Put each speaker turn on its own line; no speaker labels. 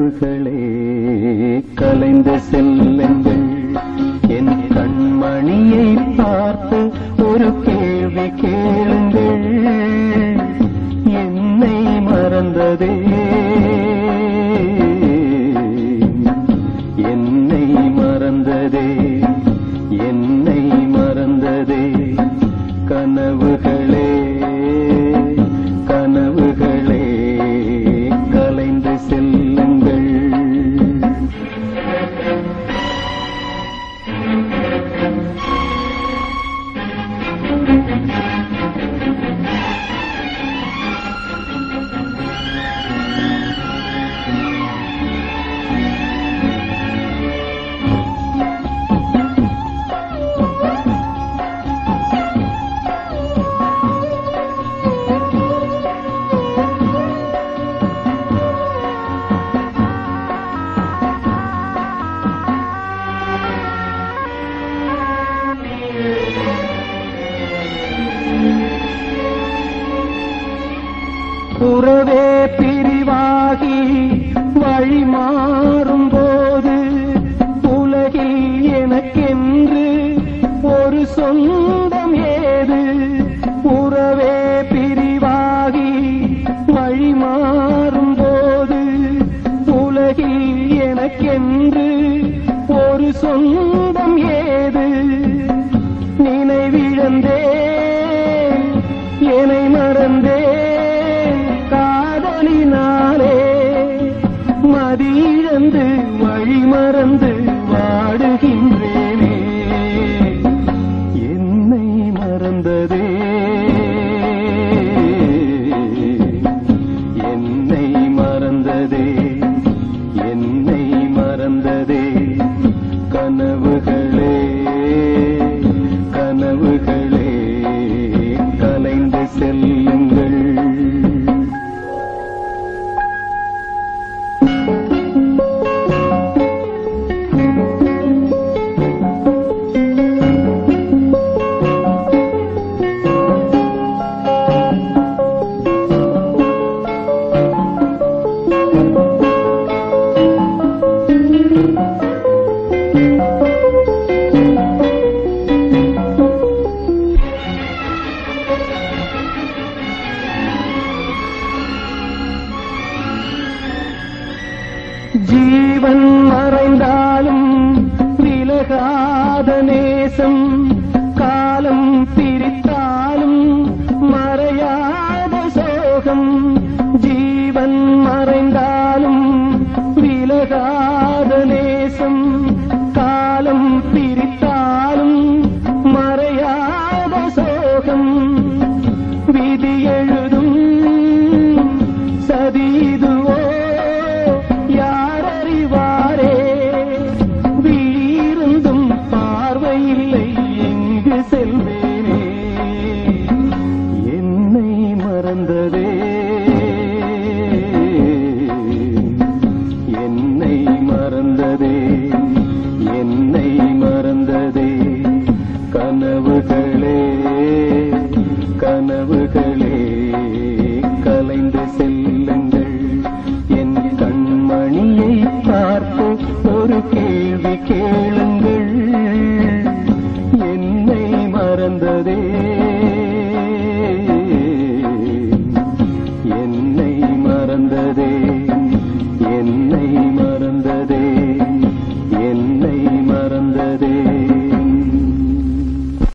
கனவுகளே கலைந்து செல்லுங்கள் என் கண்மணியை பார்த்து ஒரு கேள்வி கேளுங்கள் என்னை மறந்ததே என்னை மறந்ததே என்னை மறந்ததே கனவுகளே கனவுகளே கலைந்து செல்லுங்கள் உறவே பிரிவாகி வழி மாறும் போது உலகில் எனக்கென்று ஒரு சொந்தம் ஏது உறவே பிரிவாகி வழி மாறும் போது உலகில் எனக்கென்று ஒரு சொந்தம் ஏது நினைவிழந்தேன் என்னை மறந்தேன் காதலினாலே மதியிழந்து வழி மறந்து வாடுகின்றேனே என்னை மறந்ததே என்னை மறந்ததே என்னை மறந்ததே கனவுகளே கனவுகளே கலைந்து செல்லுங்கள் ஜீவன் மறைந்தாலும் விலகாத நேசம் காலம் பிரித்தாலும் மறையாத சோகம் ஜீவன் மறைந்த